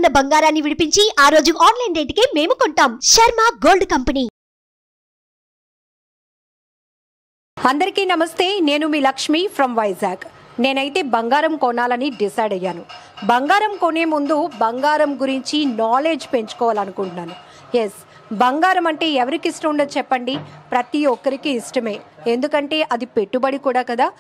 ఉన్న బంగారాన్ని విడిపించి ఆ రోజు ఆన్లైన్ రేటుకే మేము కొంటాం శర్మ గోల్డ్ కంపెనీ అందరికీ నమస్తే నేను మీ లక్ష్మి ఫ్రమ్ వైజాగ్ నేనైతే బంగారం కొనాలని డిసైడ్ అయ్యాను బంగారం కొనే ముందు బంగారం గురించి నాలెడ్జ్ పెంచుకోవాలనుకుంటున్నాను ఎస్ బంగారం అంటే ఎవరికి ఇష్టం ఉండదు చెప్పండి ప్రతి ఒక్కరికి ఇష్టమే ఎందుకంటే అది పెట్టుబడి కూడా కదా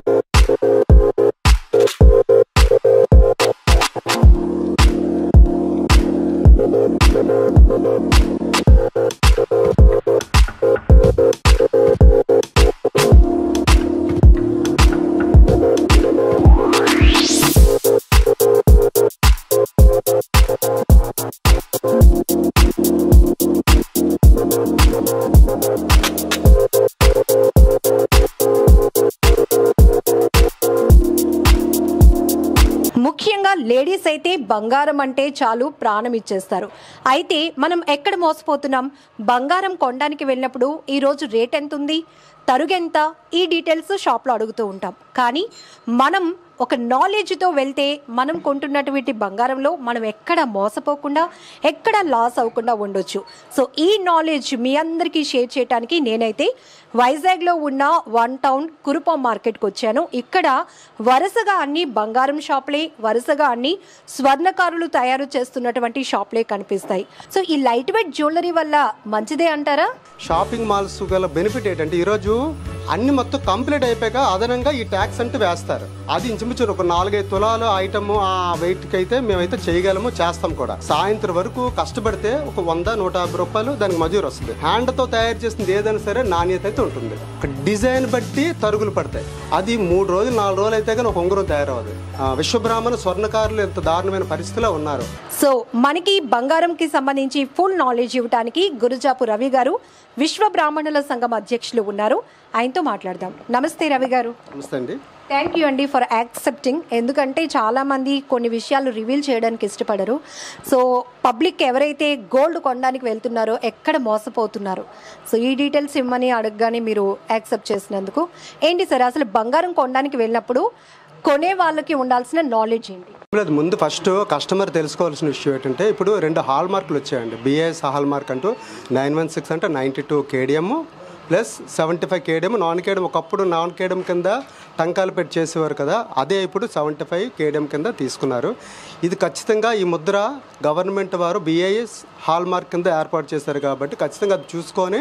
ముఖ్యంగా లేడీస్ అయితే బంగారం అంటే చాలు ప్రాణం ఇచ్చేస్తారు అయితే మనం ఎక్కడ మోసపోతున్నాం బంగారం కొనడానికి వెళ్ళినప్పుడు ఈరోజు రేట్ ఎంత ఉంది తరుగెంత ఈ డీటెయిల్స్ షాప్లో అడుగుతూ ఉంటాం కానీ మనం ఒక నాలెడ్జ్తో వెళ్తే మనం కొంటున్నటువంటి బంగారంలో మనం ఎక్కడ మోసపోకుండా ఎక్కడ లాస్ అవ్వకుండా ఉండొచ్చు సో ఈ నాలెడ్జ్ మీ అందరికీ షేర్ చేయడానికి నేనైతే వైజాగ్లో ఉన్న వన్ టౌన్ కురుపం మార్కెట్కి వచ్చాను ఇక్కడ వరుసగా అన్ని బంగారం షాప్లే వరుసగా అన్ని స్వర్ణకారులు తయారు చేస్తున్నటువంటి షాప్లే కనిపిస్తాయి సో ఈ లైట్ వెయిట్ జ్యువెలరీ వల్ల మంచిదే అంటారా షాపింగ్ మాల్స్ గల బెనిఫిట్ ఏంటంటే ఈరోజు అన్ని మొత్తం కంప్లీట్ అయిపోయాక అదనంగా ఈ ట్యాక్స్ అంటూ వేస్తారు అది ఇంచుమించు ఒక నాలుగైదు తులాలు ఐటమ్ ఆ వెయిట్కి అయితే మేమైతే చేయగలము చేస్తాం కూడా సాయంత్రం వరకు కష్టపడితే ఒక వంద నూట యాభై రూపాయలు దానికి మజూరు వస్తుంది హ్యాండ్తో తయారు చేసింది ఏదైనా సరే నాణ్యత అయితే ఉంటుంది ఒక డిజైన్ బట్టి తరుగులు పడతాయి అది మూడు రోజులు నాలుగు రోజులు అయితే కానీ ఒక ఉంగరం తయారవదు ఆ, విశ్వబ్రాహ్మణ స్వర్ణకారులు ఎంత దారుణమైన పరిస్థితిలో ఉన్నారు సో మనకి బంగారంకి సంబంధించి ఫుల్ నాలెడ్జ్ ఇవ్వడానికి గురుజాపు రవి గారు విశ్వ బ్రాహ్మణుల సంఘం అధ్యక్షులు ఉన్నారు ఆయనతో మాట్లాడదాం నమస్తే రవి గారు నమస్తే అండి థ్యాంక్ యూ అండి ఫర్ యాక్సెప్టింగ్ ఎందుకంటే చాలామంది కొన్ని విషయాలు రివీల్ చేయడానికి ఇష్టపడరు సో పబ్లిక్ ఎవరైతే గోల్డ్ కొనడానికి వెళ్తున్నారో ఎక్కడ మోసపోతున్నారు సో ఈ డీటెయిల్స్ ఇవ్వమని అడగగానే మీరు యాక్సెప్ట్ చేసినందుకు ఏంటి సార్ అసలు బంగారం కొనడానికి వెళ్ళినప్పుడు కొనే వాళ్ళకి ఉండాల్సిన నాలెడ్జ్ ఏంటి లేదు ముందు ఫస్ట్ కస్టమర్ తెలుసుకోవాల్సిన విషయం ఏంటంటే ఇప్పుడు రెండు హాల్ మార్కులు వచ్చాయండి బిఏఎస్ హాల్ మార్క్ అంటూ నైన్ వన్ సిక్స్ అంటే ninety two KDM plus seventy five KDM non KDM ఒకప్పుడు నాన్ కేడిఎం కింద టంకాలు పెట్టి చేసేవారు కదా అదే ఇప్పుడు సెవెంటీ ఫైవ్ కేడిఎం కింద తీసుకున్నారు ఇది ఖచ్చితంగా ఈ ముద్ర గవర్నమెంట్ వారు బిఏఎస్ హాల్ మార్క్ కింద ఏర్పాటు చేశారు కాబట్టి ఖచ్చితంగా అది చూసుకొని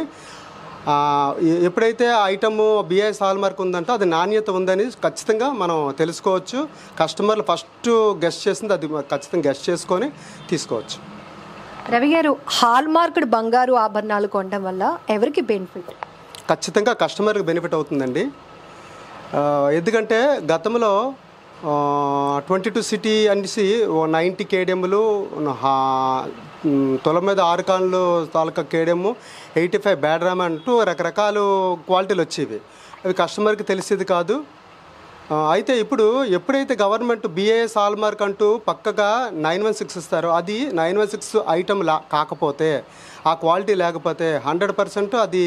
ఆ, ఎ- ఎప్పుడైతే ఐటమ్ బిఐఎస్ హాల్ మార్క్ ఉందంటే అది నాణ్యత ఉందని ఖచ్చితంగా మనం తెలుసుకోవచ్చు కస్టమర్లు ఫస్ట్ గెస్ట్ చేసింది అది ఖచ్చితంగా గెస్ట్ చేసుకొని తీసుకోవచ్చు రవి గారు హాల్ మార్క్డ్ బంగారు ఆభరణాలు కొనడం వల్ల ఎవరికి బెనిఫిట్ ఖచ్చితంగా కస్టమర్కి బెనిఫిట్ అవుతుందండి ఆ, ఎందుకంటే గతంలో ట్వంటీ టూ సిటీ అనేసి నైంటీ కేడిఎంలు తొల మీద ఆరు కాన్లు తాలూకా కేడిఎం ఎయిటీ ఫైవ్ బ్యాడ్ ర్యామ్ అంటూ రకరకాల క్వాలిటీలు వచ్చేవి అవి కస్టమర్కి తెలిసేది కాదు ఆ, అయితే ఇప్పుడు ఎప్పుడైతే గవర్నమెంట్ బిఏఎస్ హాల్మార్క్ అంటూ పక్కగా నైన్ వన్ సిక్స్ ఇస్తారో అది నైన్ వన్ సిక్స్ ఐటమ్ లా కాకపోతే ఆ క్వాలిటీ లేకపోతే హండ్రెడ్ పర్సెంట్ అది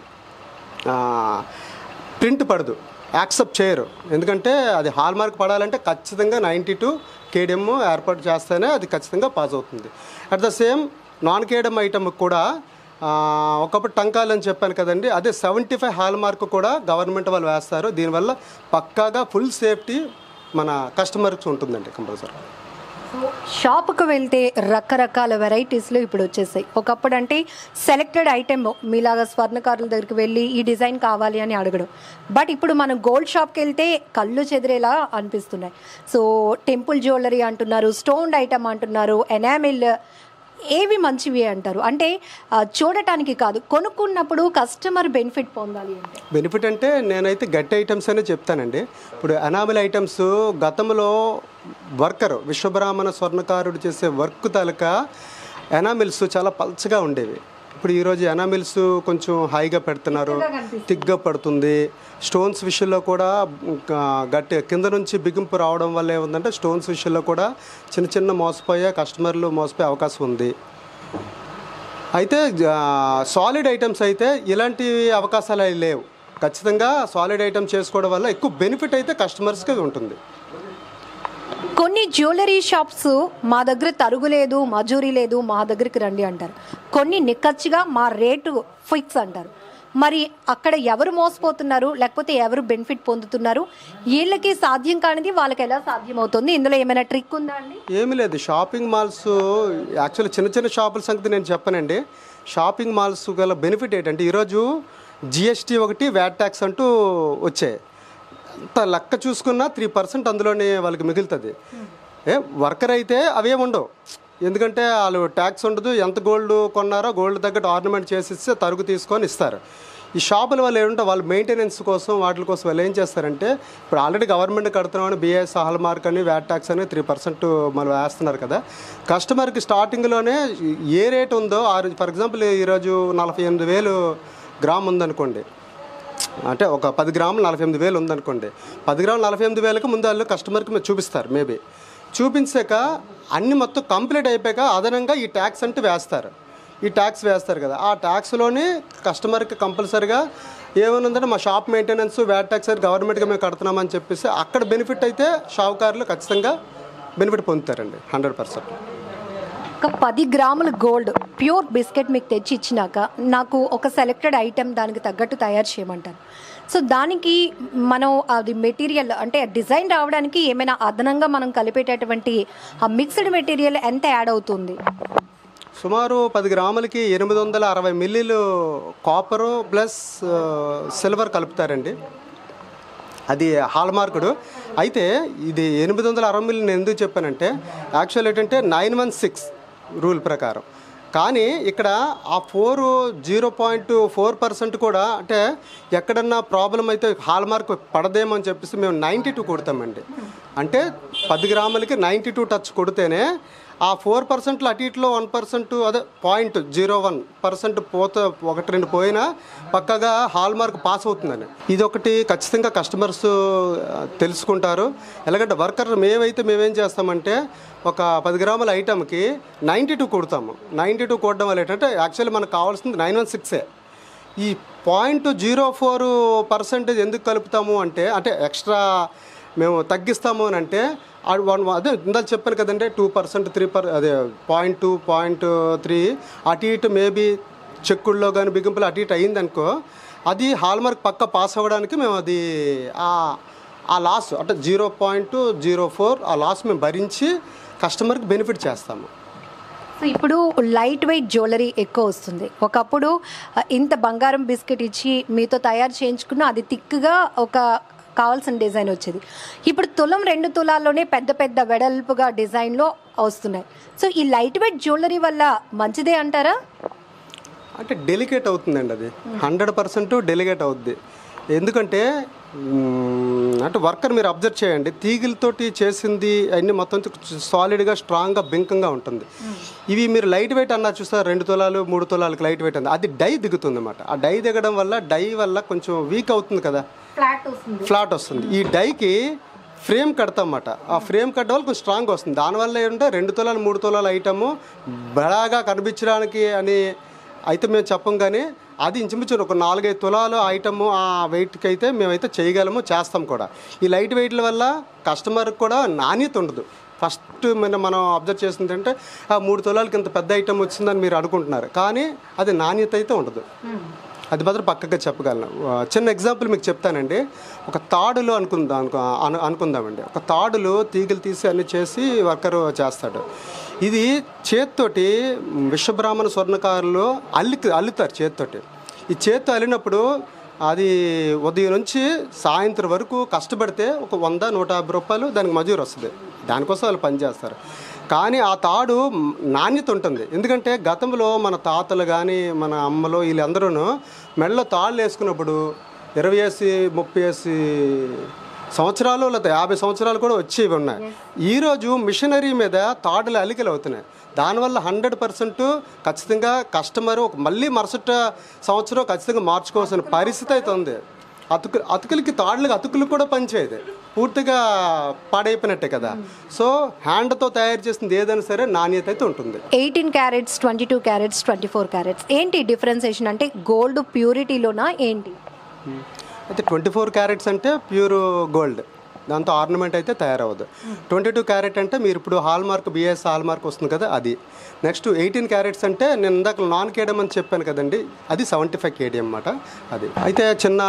ప్రింట్ పడదు యాక్సెప్ట్ చేయరు ఎందుకంటే అది హాల్ మార్క్ పడాలంటే ఖచ్చితంగా నైంటీ టూ కేడిఎం ఏర్పాటు చేస్తేనే అది ఖచ్చితంగా పాస్ అవుతుంది at the same non KDM item కూడా ఆ, ఒకప్పుడు టంకాలు అని చెప్పాను కదండి అదే సెవెంటీ ఫైవ్ హాల్ మార్క్ కూడా గవర్నమెంట్ వాళ్ళు వేస్తారు దీనివల్ల పక్కాగా ఫుల్ సేఫ్టీ మన కస్టమర్కి ఉంటుందండి కంపల్సరీ షాప్కి వెళ్తే రకరకాల వెరైటీస్లో ఇప్పుడు వచ్చేసాయి ఒకప్పుడు అంటే సెలెక్టెడ్ ఐటెమ్ మీలాగా స్వర్ణకారుల దగ్గరికి వెళ్ళి ఈ డిజైన్ కావాలి అని అడగడం బట్ ఇప్పుడు మనం గోల్డ్ షాప్కి వెళ్తే కళ్ళు చెదిరేలా అనిపిస్తున్నాయి సో టెంపుల్ జ్యువెలరీ అంటున్నారు స్టోన్ ఐటమ్ అంటున్నారు ఎనామిల్ ఏవి మంచివి అంటారు అంటే ఆ, చూడటానికి కాదు కొనుక్కున్నప్పుడు కస్టమర్ బెనిఫిట్ పొందాలి అంటే బెనిఫిట్ అంటే నేనైతే గట్టి ఐటమ్స్ అనే చెప్తానండి ఇప్పుడు అనామిల్ ఐటమ్స్ గతంలో వర్కర్ విశ్వబ్రాహ్మణ స్వర్ణకారుడు చేసే వర్క్ తాలూకా ఎనామిల్స్ చాలా పల్చగా ఉండేవి ఇప్పుడు ఈరోజు ఎనామిల్స్ కొంచెం హైగా పెడుతున్నారు తిగ్గా పడుతుంది స్టోన్స్ విషయంలో కూడా ఇంకా గట్టి కింద నుంచి బిగింపు రావడం వల్ల ఏముందంటే స్టోన్స్ విషయంలో కూడా చిన్న చిన్న మోసపోయే కస్టమర్లు మోసపోయే అవకాశం ఉంది అయితే సాలిడ్ ఐటమ్స్ అయితే ఇలాంటి అవకాశాలు అవి లేవు ఖచ్చితంగా సాలిడ్ ఐటమ్ చేసుకోవడం వల్ల ఎక్కువ బెనిఫిట్ అయితే కస్టమర్స్కి ఉంటుంది కొన్ని జ్యువెలరీ షాప్స్ మా దగ్గర తరుగు లేదు మజూరీ లేదు మా దగ్గరికి రండి అంటారు కొన్ని నిక్కచ్చిగా మా రేటు ఫిక్స్ అంటారు మరి అక్కడ ఎవరు మోసపోతున్నారు లేకపోతే ఎవరు బెనిఫిట్ పొందుతున్నారు వీళ్ళకి సాధ్యం కానిది వాళ్ళకి ఎలా సాధ్యం అవుతుంది ఇందులో ఏమైనా ట్రిక్ ఉందా అండి ఏమీ లేదు షాపింగ్ మాల్స్ యాక్చువల్లీ చిన్న చిన్న షాపుల సంగతి నేను చెప్పనండి షాపింగ్ మాల్స్ గల బెనిఫిట్ ఏంటంటే ఈరోజు జిఎస్టీ ఒకటి వ్యాట్ ట్యాక్స్ అంటూ వచ్చాయి అంత లెక్క చూసుకున్నా త్రీ పర్సెంట్ అందులోనే వాళ్ళకి మిగులుతుంది ఏ వర్కర్ అయితే అవేం ఉండవు ఎందుకంటే వాళ్ళు ట్యాక్స్ ఉండదు ఎంత గోల్డ్ కొన్నారో గోల్డ్ తగ్గట్టు ఆర్నమెంట్ చేసి ఇస్తే తరుగు తీసుకొని ఇస్తారు ఈ షాపుల వాళ్ళు ఏంటంటే వాళ్ళు మెయింటెనెన్స్ కోసం వాటి కోసం వాళ్ళు ఏం చేస్తారంటే ఇప్పుడు ఆల్రెడీ గవర్నమెంట్ కడుతున్నామని బిఎస్ హాల్ మార్క్ అని వ్యాట్ ట్యాక్స్ అని త్రీ పర్సెంట్ మనం వేస్తున్నారు కదా కస్టమర్కి స్టార్టింగ్లోనే ఏ రేట్ ఉందో ఆ ఫర్ ఎగ్జాంపుల్ ఈరోజు నలభై ఎనిమిది వేలు గ్రామ్ ఉందనుకోండి అంటే ఒక పది గ్రాములు నలభై ఎనిమిది వేలు ఉందనుకోండి పది గ్రాములు నలభై ఎనిమిది వేలకు ముందు వాళ్ళు కస్టమర్కి మీరు చూపిస్తారు మేబీ చూపించాక అన్ని మొత్తం కంప్లీట్ అయిపోయాక అదనంగా ఈ ట్యాక్స్ అంటూ వేస్తారు ఈ ట్యాక్స్ వేస్తారు కదా ఆ ట్యాక్స్లోని కస్టమర్కి కంపల్సరిగా ఏమనుందంటే మా షాప్ మెయింటెనెన్స్ వ్యాట్ ట్యాక్స్ అది గవర్నమెంట్గా మేము కడుతున్నామని చెప్పేసి అక్కడ బెనిఫిట్ అయితే షావుకారులు ఖచ్చితంగా బెనిఫిట్ పొందుతారండి హండ్రెడ్ పర్సెంట్ ఒక పది గ్రాముల గోల్డ్ ప్యూర్ బిస్కెట్ మీకు తెచ్చి ఇచ్చినాక నాకు ఒక సెలెక్టెడ్ ఐటెం దానికి తగ్గట్టు తయారు చేయమంటారు సో దానికి మనం అది మెటీరియల్ అంటే డిజైన్ రావడానికి ఏమైనా అదనంగా మనం కలిపేటటువంటి ఆ మిక్స్డ్ మెటీరియల్ ఎంత యాడ్ అవుతుంది సుమారు పది గ్రాములకి ఎనిమిది వందల అరవై మిల్లీలు కాపరు ప్లస్ ఆ, సిల్వర్ కలుపుతారండి అది హాల్ మార్కుడు అయితే ఇది ఎనిమిది వందల అరవై మిల్లీ నేను ఎందుకు చెప్పానంటే యాక్చువల్ ఏంటంటే నైన్ వన్ సిక్స్ రూల్ ప్రకారం కానీ ఇక్కడ ఆ four zero point four percent కూడా అంటే ఎక్కడన్నా ప్రాబ్లం అయితే హాల్ మార్క్ పడదేమో అని చెప్పేసి మేము నైంటీ టూ కొడతామండి అంటే పది గ్రాములకి నైంటీ టూ టచ్ కొడితేనే ఆ ఫోర్ పర్సెంట్లో అటు ఇటులో వన్ పర్సెంట్ అదే పాయింట్ జీరో వన్ పర్సెంట్ పోతే ఒకటి రెండు పోయినా పక్కగా హాల్ మార్క్ పాస్ అవుతుందని ఇది ఒకటి ఖచ్చితంగా కస్టమర్స్ ఆ, తెలుసుకుంటారు ఎలాగంటే వర్కర్ మేమైతే మేమేం చేస్తామంటే ఒక పది గ్రాముల ఐటమ్కి నైంటీ టూ కొడతాము నైంటీ టూ కొట్టడం వల్ల ఏంటంటే యాక్చువల్లీ మనకు కావాల్సింది నైన్ వన్ సిక్సే ఈ పాయింట్ జీరో ఫోర్ పర్సెంటేజ్ ఎందుకు కలుపుతాము అంటే అంటే ఎక్స్ట్రా మేము తగ్గిస్తాము అని అంటే ఆ వన్ అదే ఇందాక చెప్పాను కదండి టూ పర్సెంట్ త్రీ పర్ అదే పాయింట్ టూ పాయింట్ త్రీ అటు ఇటు మేబీ చెక్కుల్లో కానీ బిగింపులు అటు ఇటు అయిందనుకో అది హాల్మార్క్ పక్క పాస్ అవ్వడానికి మేము అది ఆ- ఆ లాస్ అంటే జీరో పాయింట్ జీరో ఫోర్ ఆ లాస్ మేము భరించి కస్టమర్కి బెనిఫిట్ చేస్తాము సో ఇప్పుడు లైట్ వెయిట్ జ్యువెలరీ ఎక్కువ వస్తుంది ఒకప్పుడు ఆ, ఇంత బంగారం బిస్కెట్ ఇచ్చి మీతో తయారు చేయించుకున్న అది థిక్గా ఒక కావాల్సిన డిజైన్ వచ్చేది ఇప్పుడు తులం రెండు తులాల్లోనే పెద్ద పెద్ద వెడల్పుగా డిజైన్లో వస్తున్నాయి సో ఈ లైట్ వెయిట్ జ్యువెలరీ వల్ల మంచిదే అంటారా అంటే డెలికేట్ అవుతుందండి అది హండ్రెడ్ పర్సెంట్ డెలికేట్ అవుద్ది ఎందుకంటే మ్మ్, అంటే వర్కర్ మీరు అబ్జర్వ్ చేయండి తీగిలతోటి చేసింది అన్ని మొత్తం సాలిడ్గా స్ట్రాంగ్గా బింకంగా ఉంటుంది ఇవి మీరు లైట్ వెయిట్ అన్నారు చూస్తారు రెండు తులాలు మూడు తులాలకు లైట్ వెయిట్ అంది అది డై దిగుతుంది అనమాట ఆ డై దిగడం వల్ల డై వల్ల కొంచెం వీక్ అవుతుంది కదా ఫ్లాట్ వస్తుంది ఫ్లాట్ వస్తుంది ఈ డైకి ఫ్రేమ్ కడతామన్నమాట ఆ ఫ్రేమ్ కట్టడం వల్ల కొంచెం స్ట్రాంగ్ వస్తుంది దానివల్ల ఏంటంటే రెండు తులాలు మూడు తులాల ఐటము బలాగా కనిపించడానికి అని అయితే మేము చెప్పం కానీ అది ఇంచుమించు ఒక నాలుగైదు తులాలు ఐటమ్ ఆ వెయిట్కి అయితే మేమైతే చేయగలము చేస్తాం కూడా ఈ లైట్ వెయిట్ల వల్ల కస్టమర్కి కూడా నాణ్యత ఉండదు ఫస్ట్ మన మనం అబ్జర్వ్ చేసింది అంటే ఆ మూడు తులాలకి ఇంత పెద్ద ఐటమ్ వచ్చిందని మీరు అనుకుంటున్నారు కానీ అది నాణ్యత అయితే ఉండదు అది మాత్రం పక్కగా చెప్పగలను ఆ, చిన్న ఎగ్జాంపుల్ మీకు చెప్తానండి ఒక తాడులో అనుకుందాం అనుకో అను అనుకుందామండి ఒక తాడులో తీగలు తీసి అన్ని చేసి వర్కర్ చేస్తాడు ఇది చేత్తోటి విశ్వబ్రాహ్మణ స్వర్ణకారులు అల్లి అల్లుతారు చేత్తోటి ఈ చేత్తో అల్లినప్పుడు అది ఉదయం నుంచి సాయంత్రం వరకు కష్టపడితే ఒక వంద నూట యాభై రూపాయలు దానికి మజూరు వస్తుంది దానికోసం వాళ్ళు పనిచేస్తారు కానీ ఆ తాడు మ్, నాణ్యత ఉంటుంది ఎందుకంటే గతంలో మన తాతలు కానీ మన అమ్మలు వీళ్ళందరూ మెడలో తాళ్ళు వేసుకున్నప్పుడు ఇరవై వేసి ముప్పై వేసి సంవత్సరాలు లేదా యాభై సంవత్సరాలు కూడా వచ్చేవి ఉన్నాయి ఈరోజు మిషనరీ మీద తాడులు అలికలు అవుతున్నాయి దానివల్ల హండ్రెడ్ పర్సెంట్ ఖచ్చితంగా కస్టమర్ ఒక మళ్ళీ మరుసట సంవత్సరం ఖచ్చితంగా మార్చుకోవాల్సిన పరిస్థితి అయితే ఉంది అతుకు అతుకులకి తాడులకి అతుకులు కూడా పనిచేయదు పూర్తిగా పాడైపోయినట్టే కదా సో హ్యాండ్తో తయారు చేసింది ఏదైనా సరే నాణ్యత అయితే ఉంటుంది eighteen carats twenty two carats twenty four carats ఏంటి డిఫరెన్సేషన్ అంటే గోల్డ్ ప్యూరిటీలోనా ఏంటి అయితే ట్వంటీ ఫోర్ క్యారెట్స్ అంటే ప్యూర్ గోల్డ్ దాంతో ఆర్నమెంట్ అయితే తయారవ్వదు ట్వంటీ టూ క్యారెట్ అంటే మీరు ఇప్పుడు hallmark BS hallmark వస్తుంది కదా అది నెక్స్ట్ ఎయిటీన్ క్యారెట్స్ అంటే నేను ఇందాక నాన్ కేడియం అని చెప్పాను కదండి అది సెవెంటీ ఫైవ్ కేడియం అన్నమాట అది అయితే చిన్న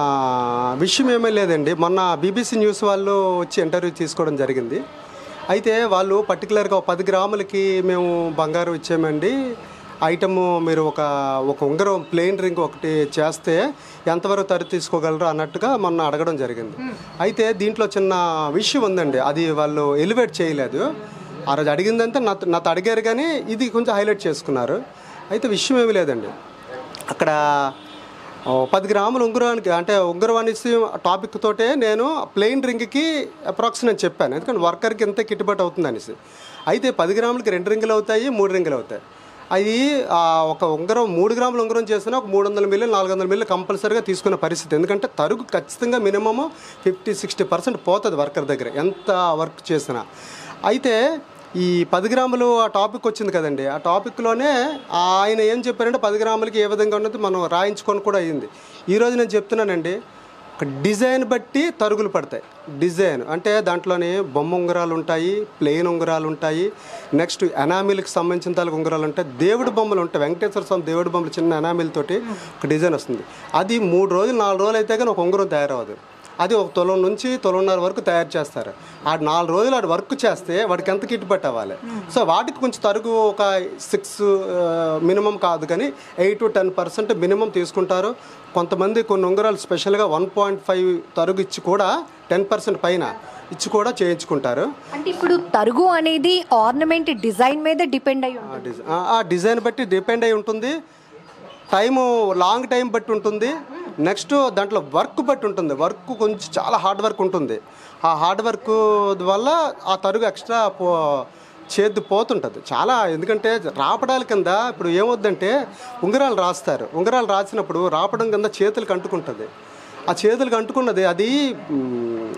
విషయం ఏమీ లేదండి మొన్న బీబీసీ న్యూస్ వాళ్ళు వచ్చి ఇంటర్వ్యూ తీసుకోవడం జరిగింది అయితే వాళ్ళు పర్టికులర్గా ఒక పది గ్రాములకి మేము బంగారం ఇచ్చామండి ఐటమ్ మీరు ఒక ఒక ఉంగరం ప్లెయిన్ రింగ్ ఒకటి చేస్తే ఎంతవరకు తరి తీసుకోగలరు అన్నట్టుగా మొన్న అడగడం జరిగింది అయితే దీంట్లో చిన్న విషయం ఉందండి అది వాళ్ళు ఎలివేట్ చేయలేదు ఆ రోజు అడిగిందంటే నాతో నాతో అడిగారు కానీ ఇది కొంచెం హైలైట్ చేసుకున్నారు అయితే విషయం ఏమీ లేదండి అక్కడ ఓ పది గ్రాముల ఉంగరానికి అంటే ఉంగరం అనేసి టాపిక్ తోటే నేను ప్లెయిన్ రింగ్కి అప్రాక్స్ నేను చెప్పాను ఎందుకంటే వర్కర్కి ఎంత కిట్టుబాటు అవుతుంది అనేసి అయితే పది గ్రాములకి రెండు రింగులు అవుతాయి మూడు రింగులు అవుతాయి అవి ఆ, ఒక ఉంగరం మూడు గ్రాముల ఉంగరం చేసినా ఒక మూడు వందల మిల్లు నాలుగు వందల మిల్లు కంపల్సరీగా తీసుకునే పరిస్థితి ఎందుకంటే తరుగు ఖచ్చితంగా మినిమము ఫిఫ్టీ సిక్స్టీ పర్సెంట్ పోతుంది వర్కర్ దగ్గర ఎంత వర్క్ చేసినా అయితే ఈ పది గ్రాములు ఆ టాపిక్ వచ్చింది కదండి ఆ టాపిక్లోనే ఆయన ఏం చెప్పారంటే పది గ్రాములకి ఏ విధంగా ఉన్నది మనం రాయించుకొని కూడా అయ్యింది ఈరోజు నేను చెప్తున్నానండి ఒక డిజైన్ బట్టి తరుగులు పడతాయి డిజైన్ అంటే దాంట్లోనే బొమ్మ ఉంగరాలు ఉంటాయి ప్లెయిన్ ఉంగరాలు ఉంటాయి నెక్స్ట్ ఎనామిల్కి సంబంధించిన తాలూకు ఉంగరాలు ఉంటాయి దేవుడి బొమ్మలు ఉంటాయి వెంకటేశ్వర స్వామి దేవుడి బొమ్మలు చిన్న ఎనామిల్ తోటి ఒక డిజైన్ వస్తుంది అది మూడు రోజులు నాలుగు రోజులు అయితే కానీ ఒక ఉంగరం తయారవదు అది ఒక తులం నుంచి తులంన్నర వరకు తయారు చేస్తారు ఆ నాలుగు రోజులు ఆడు వర్క్ చేస్తే వాడికి ఎంత కిట్టుబట్టి అవ్వాలి సో వాటికి కొంచెం తరుగు ఒక సిక్స్ మినిమం కాదు కానీ eight to ten percent minimum తీసుకుంటారు కొంతమంది కొన్ని ఉంగరాలు స్పెషల్గా వన్ పాయింట్ ఫైవ్ తరుగు ఇచ్చి కూడా టెన్ పర్సెంట్ పైన ఇచ్చి కూడా చేయించుకుంటారు అంటే ఇప్పుడు తరుగు అనేది ఆర్నమెంట్ డిజైన్ మీద డిపెండ్ అయి ఆ ఉంటుంది డిజైన్ ఆ- ఆ డిజైన్ బట్టి డిపెండ్ అయి ఉంటుంది టైము లాంగ్ టైం బట్టి ఉంటుంది నెక్స్ట్ దాంట్లో వర్క్ బట్టి ఉంటుంది వర్క్ కొంచెం చాలా హార్డ్ వర్క్ ఉంటుంది ఆ హార్డ్ వర్క్ వల్ల ఆ తరుగు ఎక్స్ట్రా పో చేతి పోతుంటుంది చాలా ఎందుకంటే రాపడాల కింద ఇప్పుడు ఏమవుద్దంటే ఉంగరాలు రాస్తారు ఉంగరాలు రాసినప్పుడు రాపడం కింద చేతులకు అంటుకుంటుంది ఆ చేతులకు అంటుకున్నది అది మ్,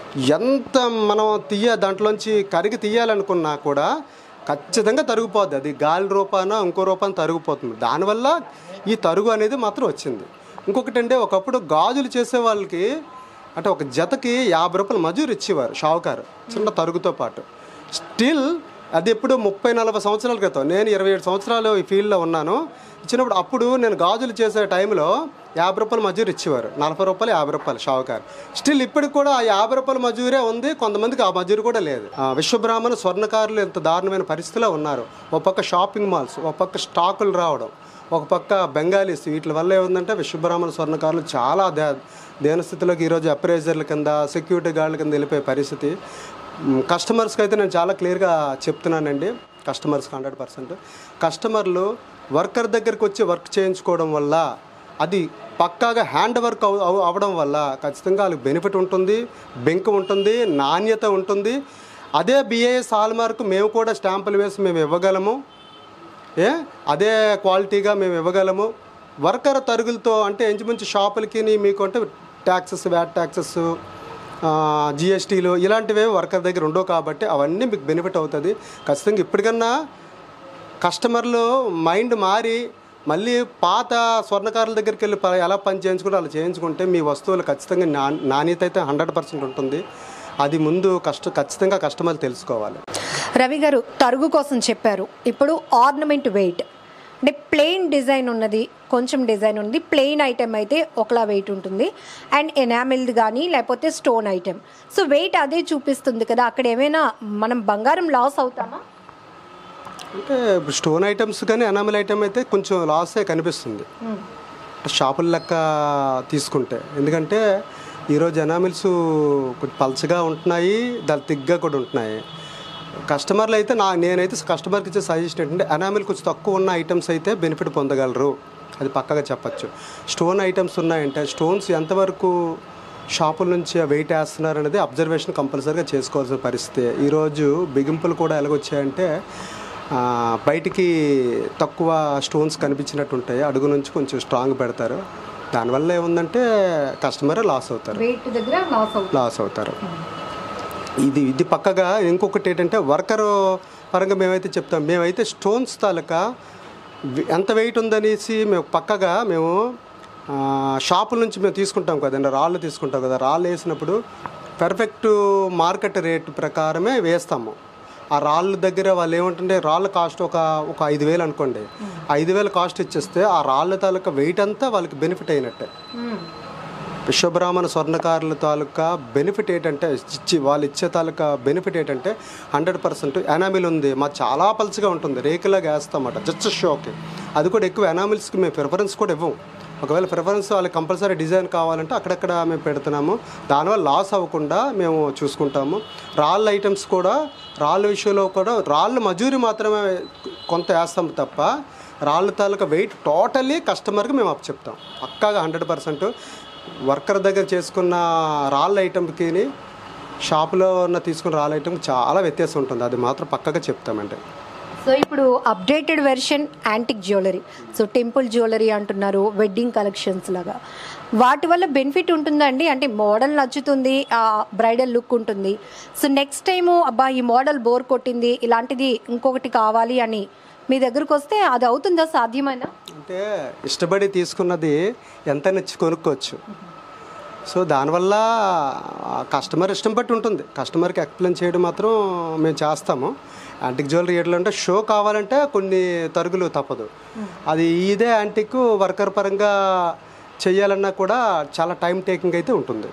ఎంత మనం తీయ దాంట్లోంచి కరిగి తీయాలనుకున్నా కూడా ఖచ్చితంగా తరిగిపోద్ది అది గాలి రూపాన ఇంకో రూపాన తరిగిపోతుంది దానివల్ల ఈ తరుగు అనేది మాత్రం వచ్చింది ఇంకొకటి అంటే ఒకప్పుడు గాజులు చేసే వాళ్ళకి అంటే ఒక జతకి యాభై రూపాయలు మజూరు ఇచ్చేవారు షావుకారు చిన్న తరుగుతో పాటు స్టిల్ అది ఎప్పుడు ముప్పై నలభై సంవత్సరాల క్రితం నేను ఇరవై ఏడు సంవత్సరాలు ఈ ఫీల్డ్లో ఉన్నాను ఇచ్చినప్పుడు అప్పుడు నేను గాజులు చేసే టైంలో యాభై రూపాయలు మజూరు ఇచ్చేవారు నలభై రూపాయలు యాభై రూపాయలు షావుకారు స్టిల్ ఇప్పటికి కూడా ఆ యాభై రూపాయల మజూరే ఉంది కొంతమందికి ఆ మజూరు కూడా లేదు ఆ విశ్వబ్రాహ్మణ స్వర్ణకారులు ఎంత దారుణమైన పరిస్థితిలో ఉన్నారు ఒక పక్క షాపింగ్ మాల్స్ ఒక పక్క స్టాకులు రావడం ఒక పక్క బెంగాలీస్ వీటి వల్ల ఏముందంటే విశ్వబ్రాహ్మణ స్వర్ణకారులు చాలా దే దేనస్థితిలోకి ఈరోజు అప్రైజర్ల కింద సెక్యూరిటీ గార్డుల కింద వెళ్ళిపోయే పరిస్థితి మ్, కస్టమర్స్కి అయితే నేను చాలా క్లియర్గా చెప్తున్నానండి కస్టమర్స్కి హండ్రెడ్ పర్సెంట్ కస్టమర్లు వర్కర్ దగ్గరికి వచ్చి వర్క్ చేయించుకోవడం వల్ల అది పక్కాగా హ్యాండ్ వర్క్ అవ అవ- అవడం వల్ల ఖచ్చితంగా వాళ్ళకి బెనిఫిట్ ఉంటుంది బెంక్ ఉంటుంది నాణ్యత ఉంటుంది అదే బిఏఎస్ హాల్మార్క్ మేము కూడా స్టాంపులు వేసి మేము ఇవ్వగలము ఏ అదే క్వాలిటీగా మేము ఇవ్వగలము వర్కర్ తరుగులతో అంటే ఇంచుమించు షాపులకి మీకు అంటే ట్యాక్సెస్ వ్యాట్ ట్యాక్సెస్ జిఎస్టీలు ఇలాంటివే వర్కర్ దగ్గర ఉండవు కాబట్టి అవన్నీ మీకు బెనిఫిట్ అవుతుంది ఖచ్చితంగా ఇప్పటికన్నా కస్టమర్లు మైండ్ మారి మళ్ళీ పాత స్వర్ణకారుల దగ్గరికి వెళ్ళి ప- ఎలా పని చేయించుకుంటే అలా చేయించుకుంటే మీ వస్తువులు ఖచ్చితంగా నా నాణ్యత అయితే హండ్రెడ్ పర్సెంట్ ఉంటుంది అది ముందు కష్ట ఖచ్చితంగా కస్టమర్లు తెలుసుకోవాలి రవి గారు తరుగు కోసం చెప్పారు ఇప్పుడు ఆర్నమెంట్ వెయిట్ అంటే ప్లెయిన్ డిజైన్ ఉన్నది కొంచెం డిజైన్ ఉంది ప్లెయిన్ ఐటెం అయితే ఒకలా వెయిట్ ఉంటుంది అండ్ ఎనామిల్ది కానీ లేకపోతే స్టోన్ ఐటెం సో వెయిట్ అదే చూపిస్తుంది కదా అక్కడ ఏమైనా మనం బంగారం లాస్ అవుతామా అంటే ఇప్పుడు స్టోన్ ఐటమ్స్ కానీ ఎనామిల్ ఐటమ్ అయితే కొంచెం లాసే కనిపిస్తుంది షాపుల లెక్క తీసుకుంటే ఎందుకంటే ఈరోజు ఎనామిల్స్ కొంచెం పల్చగా ఉంటున్నాయి దాని తిగ్గా కూడా ఉంటున్నాయి కస్టమర్లు అయితే నా నేనైతే కస్టమర్కి ఇచ్చే సజెషన్ ఏంటంటే ఎనామిల్ కొంచెం తక్కువ ఉన్న ఐటమ్స్ అయితే బెనిఫిట్ పొందగలరు అది పక్కగా చెప్పచ్చు స్టోన్ ఐటమ్స్ ఉన్నాయంటే స్టోన్స్ ఎంతవరకు షాపుల నుంచి వెయిట్ వేస్తున్నారు అనేది అబ్జర్వేషన్ కంపల్సరీగా చేసుకోవాల్సిన పరిస్థితి ఈరోజు బిగింపులు కూడా ఎలాగొచ్చాయంటే ఆ, బయటికి తక్కువ స్టోన్స్ కనిపించినట్టు ఉంటాయి అడుగు నుంచి కొంచెం స్ట్రాంగ్ పెడతారు దానివల్ల ఏముందంటే కస్టమర్ లాస్ అవుతారు వెయిట్ దగ్గర లాస్ అవుతుంది లాస్ అవుతారు ఇది ఇది పక్కగా ఇంకొకటి ఏంటంటే వర్కర్ పరంగా మేమైతే చెప్తాం మేమైతే స్టోన్స్ తాలూకా వి- ఎంత వెయిట్ ఉందనేసి మేము పక్కగా మేము ఆ, షాపుల నుంచి మేము తీసుకుంటాం కదండి రాళ్ళు తీసుకుంటాం కదా రాళ్ళు వేసినప్పుడు పర్ఫెక్ట్ మార్కెట్ రేట్ ప్రకారమే వేస్తాము ఆ రాళ్ళ దగ్గర వాళ్ళు ఏమంటుంటే రాళ్ళ కాస్ట్ ఒక ఒక ఐదు వేలు అనుకోండి ఐదు వేలు కాస్ట్ ఇచ్చేస్తే ఆ రాళ్ళ తాలూకా వెయిట్ అంతా వాళ్ళకి బెనిఫిట్ అయినట్టే విశ్వబ్రాహ్మణ స్వర్ణకారుల తాలూకా బెనిఫిట్ ఏంటంటే ఇచ్చి వాళ్ళు ఇచ్చే తాలూకా బెనిఫిట్ ఏంటంటే హండ్రెడ్ పర్సెంట్ ఎనామిల్ ఉంది మా చాలా పల్చగా ఉంటుంది రేకులాగా వేస్తామట జస్ట్ షోకి అది కూడా ఎక్కువ ఎనామిల్స్కి మేము ప్రిఫరెన్స్ కూడా ఇవ్వం ఒకవేళ ప్రిఫరెన్స్ వాళ్ళకి కంపల్సరీ డిజైన్ కావాలంటే అక్కడక్కడ మేము పెడుతున్నాము దానివల్ల లాస్ అవ్వకుండా మేము చూసుకుంటాము రాళ్ళ ఐటమ్స్ కూడా రాళ్ళ విషయంలో కూడా రాళ్ళ మజూరి మాత్రమే కొంత వేస్తాం తప్ప రాళ్ళ తాలూకా వెయిట్ టోటల్లీ కస్టమర్కి మేము అప్ చెప్తాం పక్కాగా హండ్రెడ్ పర్సెంట్ వర్కర్ దగ్గర చేసుకున్న రాళ్ళ ఐటమ్కి షాపులో ఉన్న తీసుకున్న రాళ్ళ ఐటమ్ చాలా వ్యత్యాసం ఉంటుంది అది మాత్రం పక్కగా చెప్తామండి సో ఇప్పుడు updated version antique jewellery so temple jewellery అంటున్నారు వెడ్డింగ్ కలెక్షన్స్ లాగా వాటి వల్ల బెనిఫిట్ ఉంటుందండి అంటే మోడల్ నచ్చుతుంది బ్రైడల్ లుక్ ఉంటుంది సో నెక్స్ట్ టైము అబ్బా ఈ మోడల్ బోర్ కొట్టింది ఇలాంటిది ఇంకొకటి కావాలి అని మీ దగ్గరకు వస్తే అది అవుతుందా సాధ్యమైనా అంటే ఇష్టపడి తీసుకున్నది ఎంత నచ్చి కొనుక్కోవచ్చు సో దానివల్ల ఆ కస్టమర్ ఇష్టం బట్టి ఉంటుంది కస్టమర్కి ఎక్స్ప్లెయిన్ చేయడం మాత్రం మేము చేస్తాము యాంటిక్ జ్యువెలరీ ఎట్లా అంటే షో కావాలంటే కొన్ని తరుగులు తప్పదు అది ఇదే యాంటిక్ వర్కర్ పరంగా చేయాలన్నా కూడా చాలా టైం టేకింగ్ అయితే ఉంటుంది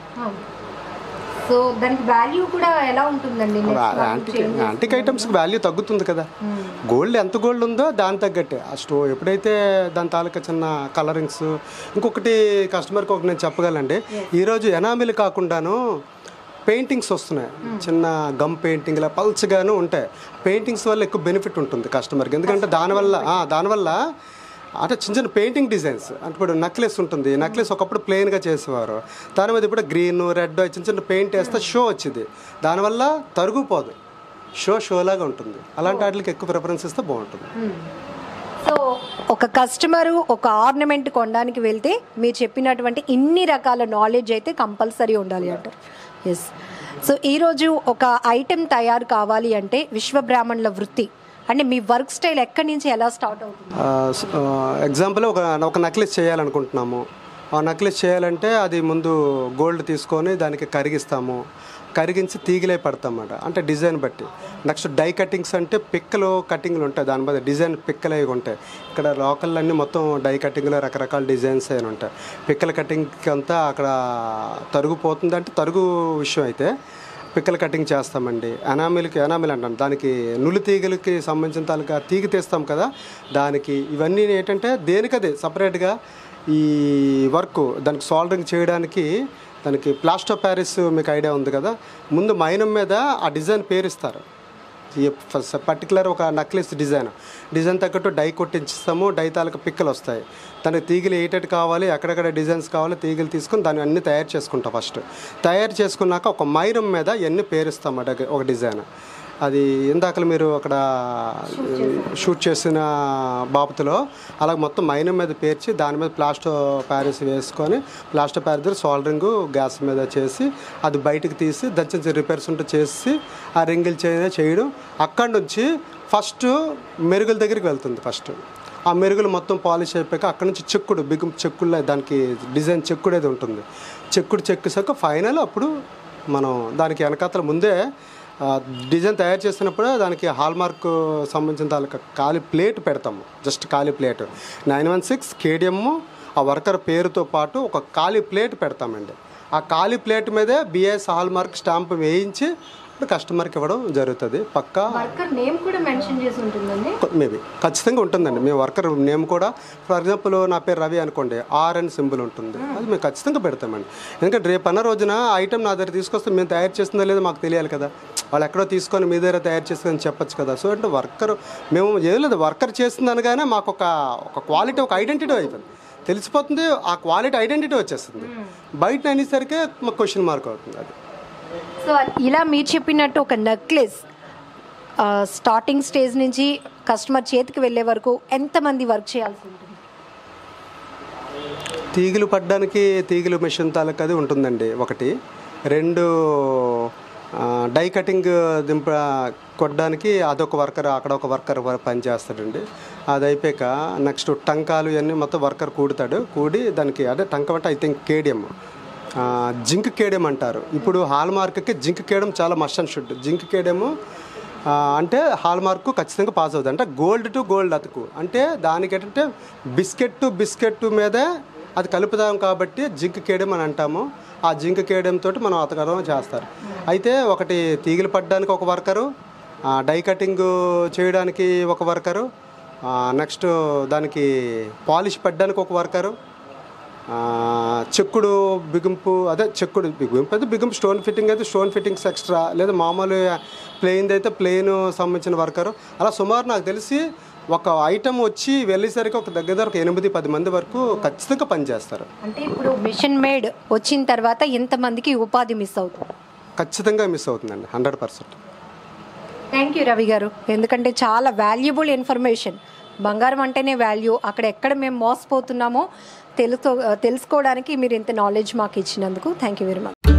సో దానికి వాల్యూ కూడా ఎలా ఉంటుందండి యాంటిక్ యాంటిక్ ఐటమ్స్కి వాల్యూ తగ్గుతుంది కదా గోల్డ్ ఎంత గోల్డ్ ఉందో దాని తగ్గట్టే ఆ స్టో ఎప్పుడైతే దాని తాలూకా చిన్న కలరింగ్స్ ఇంకొకటి కస్టమర్కి ఒక నేను చెప్పగలండి ఈరోజు ఎనామిల్ కాకుండాను పెయింటింగ్స్ వస్తున్నాయి చిన్న గమ్ పెయింటింగ్ ఇలా పల్చగాను ఉంటాయి పెయింటింగ్స్ వల్ల ఎక్కువ బెనిఫిట్ ఉంటుంది కస్టమర్కి ఎందుకంటే దానివల్ల ఆ, దానివల్ల అంటే చిన్న చిన్న పెయింటింగ్ డిజైన్స్ అంటే ఇప్పుడు నక్లెస్ ఉంటుంది నక్లెస్ ఒకప్పుడు ప్లెయిన్గా చేసేవారు దాని మీద ఇప్పుడు గ్రీన్ రెడ్ చిన్న చిన్న పెయింట్ వేస్తే షో వచ్చింది దానివల్ల తరుగుపోదు షో షోలాగా ఉంటుంది అలాంటి వాటికి ఎక్కువ ప్రిఫరెన్స్ ఇస్తే బాగుంటుంది సో ఒక కస్టమరు ఒక ఆర్నమెంట్ కొనడానికి వెళ్తే మీరు చెప్పినటువంటి ఇన్ని రకాల నాలెడ్జ్ అయితే కంపల్సరీ ఉండాలి అంటారు ఎస్ సో ఈరోజు ఒక ఐటెం తయారు కావాలి అంటే విశ్వబ్రాహ్మణుల వృత్తి అంటే మీ వర్క్ స్టైల్ ఎక్కడి నుంచి ఎలా స్టార్ట్ అవుతుంది ఎగ్జాంపుల్ ఒక ఒక నెక్లెస్ చేయాలనుకుంటున్నాము ఆ నెక్లెస్ చేయాలంటే అది ముందు గోల్డ్ తీసుకొని దానికి కరిగిస్తాము కరిగించి తీగిలే పడతామన్నమాట అంటే డిజైన్ బట్టి నెక్స్ట్ డై కటింగ్స్ అంటే పిక్కలు కటింగ్లు ఉంటాయి దాని మీద డిజైన్ పిక్కలు అవి ఉంటాయి ఇక్కడ లోకల్ అన్నీ మొత్తం డై కటింగ్లో రకరకాల డిజైన్స్ అయిన ఉంటాయి పిక్కల కటింగ్కి అంతా అక్కడ తరుగు పోతుంది అంటే తరుగు విషయం అయితే పిక్కల కటింగ్ చేస్తామండి ఎనామిల్కి ఎనామిల్ అంటాం దానికి నులి తీగలకి సంబంధించిన తాలూకా తీగ తీస్తాం కదా దానికి ఇవన్నీ ఏంటంటే దేనికదే సపరేట్గా ఈ వర్క్ దానికి సాల్డరింగ్ చేయడానికి దానికి ప్లాస్టర్ ప్యారిస్ మీకు ఐడియా ఉంది కదా ముందు మైనం మీద ఆ డిజైన్ పేరిస్తారు ఈ పర్టికులర్ ఒక నక్లెస్ డిజైన్ డిజైన్ తగ్గట్టు డై కొట్టించిస్తాము డై తాలూకా పిక్కలు వస్తాయి దానికి తీగలు ఏటెట్ కావాలి ఎక్కడెక్కడ డిజైన్స్ కావాలి తీగలు తీసుకొని దాన్ని అన్ని తయారు చేసుకుంటాం ఫస్ట్ తయారు చేసుకున్నాక ఒక మైరం మీద ఇవన్నీ పేరుస్తాం అట ఒక డిజైన్ అది ఇందాకలు మీరు అక్కడ షూట్ చేసిన బాపతిలో అలాగ మొత్తం మైనం మీద పేర్చి దాని మీద ప్లాస్టర్ ప్యారిస్ వేసుకొని ప్లాస్టర్ ప్యారిస్ సోల్డరింగ్ గ్యాస్ మీద చేసి అది బయటకు తీసి దాని చిన్న చిన్న రిపేర్స్ ఉంటే చేసి ఆ రింగిల్ చే చేయడం అక్కడి నుంచి ఫస్ట్ మెరుగుల దగ్గరికి వెళ్తుంది ఫస్ట్ ఆ మెరుగులు మొత్తం పాలిష్ అయిపోయాక అక్కడ నుంచి చెక్కుడు బిగుం చెక్కుల్లో దానికి డిజైన్ చెక్కుడు అనేది ఉంటుంది చెక్కుడు చెక్కేసాక ఫైనల్ అప్పుడు మనం దానికి వెనకాతల ముందే ఆ, డిజైన్ తయారు చేసినప్పుడు దానికి హాల్ మార్క్ సంబంధించిన తాలూకా ఖాళీ ప్లేట్ పెడతాము జస్ట్ ఖాళీ plate nine one six KDM ఆ వర్కర్ పేరుతో పాటు ఒక ఖాళీ ప్లేట్ పెడతామండి ఆ ఖాళీ ప్లేట్ మీదే బిఎస్ హాల్ మార్క్ స్టాంప్ వేయించి కస్టమర్కి ఇవ్వడం జరుగుతుంది పక్కా వర్కర్ నేమ్ కూడా మెన్షన్ చేసి ఉంటుందండి మేబీ ఖచ్చితంగా ఉంటుందండి మీ వర్కర్ నేమ్ కూడా ఫర్ ఎగ్జాంపుల్ నా పేరు రవి అనుకోండి ఆర్ అని సింబల్ ఉంటుంది అది మేము ఖచ్చితంగా పెడతామండి ఎందుకంటే రేపు అన్న రోజున ఐటమ్ నా దగ్గర తీసుకొస్తే మేము తయారు చేస్తుందో లేదో మాకు తెలియాలి కదా వాళ్ళు ఎక్కడో తీసుకొని మీ దగ్గర తయారు చేస్తుందని చెప్పొచ్చు కదా సో అంటే వర్కర్ మేము ఏం లేదు వర్కర్ చేస్తుంది అనగానే మాకు ఒక ఒక క్వాలిటీ ఒక ఐడెంటిటీ అయిపోయింది తెలిసిపోతుంది ఆ క్వాలిటీ ఐడెంటిటీ వచ్చేస్తుంది బయట అనేసరికి మాకు క్వశ్చన్ మార్క్ అవుతుంది అది సో ఇలా మీరు చెప్పినట్టు ఒక నెక్లెస్ స్టార్టింగ్ స్టేజ్ నుంచి కస్టమర్ చేతికి వెళ్ళే వరకు ఎంతమంది వర్క్ చేయాల్సి ఉంటుంది తీగలు పడ్డానికి తీగలు మెషిన్ తాలూకు అది ఉంటుందండి ఒకటి రెండు ఆ, డై కటింగ్ దింప కొట్టడానికి అదొక వర్కర్ అక్కడ ఒక వర్కర్ పని చేస్తాడండి అది అయిపోయాక నెక్స్ట్ టంకాలు ఇవన్నీ మొత్తం వర్కర్ కూడుతాడు కూడి దానికి అదే టంక అంటే ఐ థింక్ కేడిఎం ఆ, జింక్ కేడెం అంటారు ఇప్పుడు హాల్ మార్క్కి జింక్ కేడెం చాలా must and should zinc KDM ఆ, అంటే హాల్ మార్కు ఖచ్చితంగా పాస్ అవుతుంది అంటే గోల్డ్ టు గోల్డ్ అతుకు అంటే దానికి ఏంటంటే బిస్కెట్ టు బిస్కెట్ మీదే అది కలుపుతాం కాబట్టి జింక్ కేడెం అని అంటాము ఆ జింక్ కేడెం తోటి మనం అతకడం చేస్తారు అయితే ఒకటి తీగలు పడడానికి ఒక వర్కరు ఆ, డై కటింగ్ చేయడానికి ఒక వర్కరు ఆ, నెక్స్ట్ దానికి పాలిష్ పెట్టడానికి ఒక వర్కరు ఆ, చెక్కుడు బిగింపు అదే చెక్కుడు బిగింపు అయితే బిగింపు స్టోన్ ఫిట్టింగ్ అయితే స్టోన్ ఫిట్టింగ్స్ ఎక్స్ట్రా లేదా మామూలు ప్లెయిన్ అయితే ప్లెయిన్ సంబంధించిన వర్కరు అలా సుమారు నాకు తెలిసి ఒక ఐటమ్ వచ్చి వెళ్ళేసరికి ఒక దగ్గర దగ్గర ఒక ఎనిమిది పది మంది వరకు ఖచ్చితంగా పనిచేస్తారు అంటే ఇప్పుడు మిషన్ మేడ్ వచ్చిన తర్వాత ఎంతమందికి ఉపాధి మిస్ అవుతుంది ఖచ్చితంగా మిస్ అవుతుందండి hundred percent thank you Ravi garu ఎందుకంటే చాలా వాల్యుబుల్ ఇన్ఫర్మేషన్ బంగారం అంటేనే వాల్యూ అక్కడ ఎక్కడ మేము మోసపోతున్నామో తెలుసుకో తెలుసుకోవడానికి మీరు ఇంత నాలెడ్జ్ మాకు ఇచ్చినందుకు థ్యాంక్ యూ వెరీ మచ్